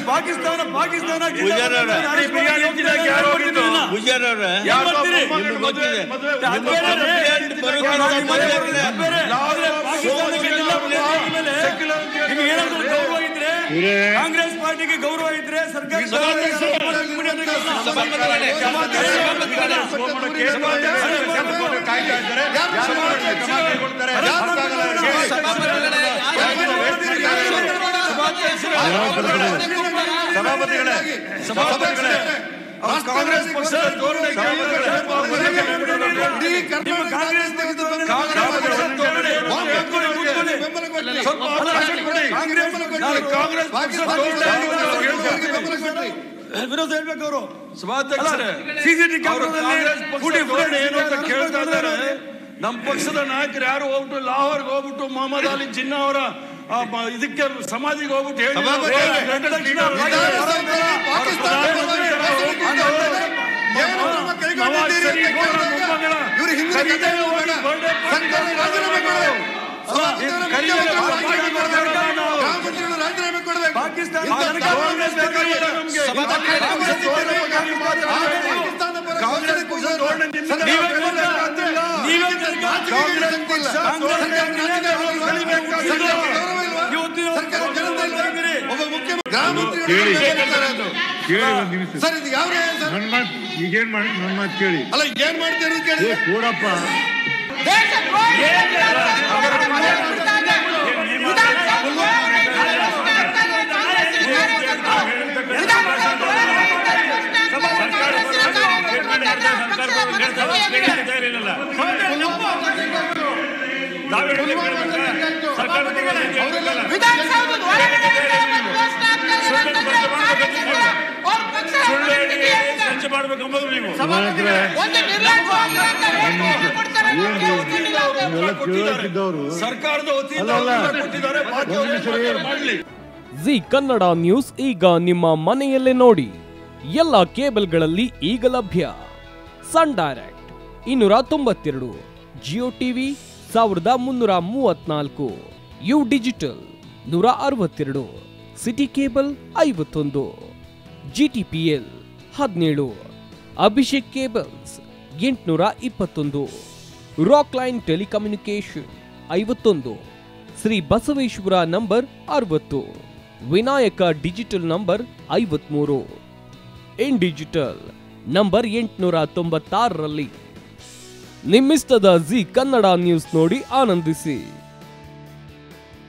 ಪಾಕಿಸ್ತಾನ ಪಾಕಿಸ್ತಾನ ಪೂಜಾರಿ ಅವ್ರೆ. ಬಿರಿಯಾನಿ ತಿನ್ನಕ್ಕೆ ಯಾರು ಹೋಗಿದ್ದು? ಪೂಜಾರಿ ಅವ್ರೆ ಏನ್ ಮಾಡ್ತೀರಿ? ನಿಮ್ಗೆ ಗೊತ್ತಿದೆ ಅದು ಬೇರೆ ರೀ. ಬಿರಿಯಾನಿ ಬರೋದಿಲ್ಲ ಅದು ಬೇರೆ ರೀ. ಅದು ಬೇರೆ. ಆದ್ರೆ ಪಾಕಿಸ್ತಾನಕ್ಕೆ ಎಲ್ಲ ಆದ್ಮೇಲೆ ನಿಮ್ಗೆ ಏನಾದ್ರು ಗೌರವ ಇದ್ರೆ ಕಾಂಗ್ರೆಸ್ ಪಾರ್ಟಿಗೆ ಗೌರವ ಇದ್ರೆ ಸರ್ಕಾರಿ ಸಭಾಪತಿಗಳೇ ಸಭಾಪತಿಗಳೇ ಕಾಂಗ್ರೆಸ್ ಪಕ್ಷದ ಧೋರಣೆ ನಿಮ್ಮ ಕಾಂಗ್ರೆಸ್ ಕಾಂಗ್ರೆಸ್ ಪಕ್ಷದ ವಿರೋಧ ಹೇಳ್ಬೇಕು ಅವರು ಸಭಾಧ್ಯಕ್ಷರೇ ಸಿಸಿಟಿ ಅವರು ಕಾಂಗ್ರೆಸ್ ಪಕ್ಷದ ಧೋರಣೆ ಏನು ಅಂತ ಕೇಳ್ತಾ ಇದ್ದಾರೆ ನಮ್ಮ ಪಕ್ಷದ ನಾಯಕರು ಯಾರು ಹೋಗ್ಬಿಟ್ಟು ಲಾಹೋರ್ಗೆ ಹೋಗ್ಬಿಟ್ಟು ಮೊಹಮ್ಮದ್ ಅಲಿ ಜಿನ್ನಾ ಅವರ ಆ, ಮ- ಇದಕ್ಕೆ ಸಮಾಧಿಗೆ ಹೋಗ್ಬಿಟ್ಟು ಹೇಳಿ ಇವರು ಹಿಂದಿನ ಕಥೆ ಬೇಡ. ಸರ್ಕಾರ ರಾಜೀನಾಮೆ ಕೊಡಬೇಕು. ರಾಮಮಂತ್ರಿಗಳು ರಾಜೀನಾಮೆ ಕೊಡಬೇಕು. ಪಾಕಿಸ್ತಾನ ಇಂಥ ಸರ್ಕಾರ ಕಾಂಗ್ರೆಸ್ ಬೇಕಾಗಿಲ್ಲ. ಕಾಂಗ್ರೆಸ್ ಕಾಂಗ್ರೆಸ್ ಪಕ್ಷದ ಧೋರಣೆ ನಿಮ್ಮಿಂದ ನೀವೇ ಬೆಳೆಯಬೇಕಾಗಿಲ್ಲ. ನೀವೇ ಸರ್ಕಾರ ಕಾಂಗ್ರೆಸ್ ಪಕ್ಷ ಕಾಂಗ್ರೆಸ್ ಸರ್ಕಾರ ರಾಜೀನಾಮೆ ಬೆಳಿಬೇಕಾಗಿಲ್ಲ. ಸರ್ಕಾರ ಗೌರವ ಇಲ್ವಾ? ಇವತ್ತಿನ ಸರ್ಕಾರ ಜನತೆ ಇಲ್ವಾ? ಇದ್ದೀರಿ. ಒಬ್ಬ ಮುಖ್ಯಮಂತ್ರಿ ಗ್ರಾಮಮಂತ್ರಿಗಳು ಬೇಕಾಗಿದ್ದಾರೆ ಅದು. ಕೇಳಿ ಒಂದ್ ನಿಮಿಷ ಸರ್ ಇದು ಯಾವ ನ್ಯಾಯ ಸರ್ ನನ್ನ ಮಾತು ಈಗೇನ್ ಮಾಡಿ ನನ್ನ ಮಾತು ಕೇಳಿ ಅಲ್ಲ ಏನ್ ಮಾಡ್ತೀರಿ ಅಂತ ಕೇಳಿ ಏ ಕೂಡಪ್ಪ ವಿಧಾನಸೌಧದ ಹೊರಗಡೆ ಒಂದು ಪೋಸ್ಟ್ ಹಾಕ್ತಾರೆ ಅಂತಂದ್ರೆ ಅವ್ರ ಪಕ್ಷ ಸಂಚೆ ಮಾಡ್ಬೇಕಂಬುದು ನೀವು ಸಭಾಪತಿಗಳೇ, ಒಂದು ನಿರ್ಲಕ್ಷ್ಯ ಕೊಡ್ತಾರೆ ನಮ್ಗೆ ಗೊತ್ತಿಲ್ಲ ಅವ್ರು. ಇವೆಲ್ಲ ತಿಳುವಳಿಕಿದ್ದವರು ಸರ್ಕಾರದ ವತಿಯಿಂದ ಅಲ್ಲ, ಅಲ್ಲ. ಉತ್ತರ ಕೊಟ್ಟಿದ್ದಾರೆ ಬಾಕಿ ಒಂದು ನಿಮಿಷ ಅವ್ರು ಇರಿ. ಮಾಡ್ಲಿ ಜಿ ಕನ್ನಡ ನ್ಯೂಸ್ ಈಗ ನಿಮ್ಮ ಮನೆಯಲ್ಲೇ ನೋಡಿ ಎಲ್ಲ ಕೇಬಲ್ಗಳಲ್ಲಿ ಈಗ ಲಭ್ಯ ಸನ್ ಡೈರೆಕ್ಟ್ ಇನ್ನೂರ ತೊಂಬತ್ತೆರಡು ಜಿಯೋ ಟಿವಿ ಸಾವಿರದ ಮುನ್ನೂರ ಮೂವತ್ನಾಲ್ಕು ಯು ಡಿಜಿಟಲ್ ನೂರ ಅರವತ್ತೆರಡು ಸಿಟಿ ಕೇಬಲ್ ಐವತ್ತೊಂದು ಜಿಟಿಪಿಎಲ್ ಹದಿನೇಳು ಅಭಿಷೇಕ್ ಕೇಬಲ್ಸ್ ಎಂಟುನೂರ ಇಪ್ಪತ್ತೊಂದು ರಾಕ್ ಲೈನ್ ಟೆಲಿಕಮ್ಯುನಿಕೇಶನ್ ಐವತ್ತೊಂದು ಶ್ರೀ ಬಸವೇಶ್ವರ ನಂಬರ್ ಅರವತ್ತು ವಿನಾಯಕ ಡಿಜಿಟಲ್ ನಂಬರ್ ಐವತ್ಮೂರು ಇನ್ ಡಿಜಿಟಲ್ ನಂಬರ್ ಎಂಟುನೂರ ತೊಂಬತ್ತಾರರಲ್ಲಿ ನಿಮ್ಮಿಸ್ತದ ಜಿ ಕನ್ನಡ ನ್ಯೂಸ್ ನೋಡಿ ಆನಂದಿಸಿ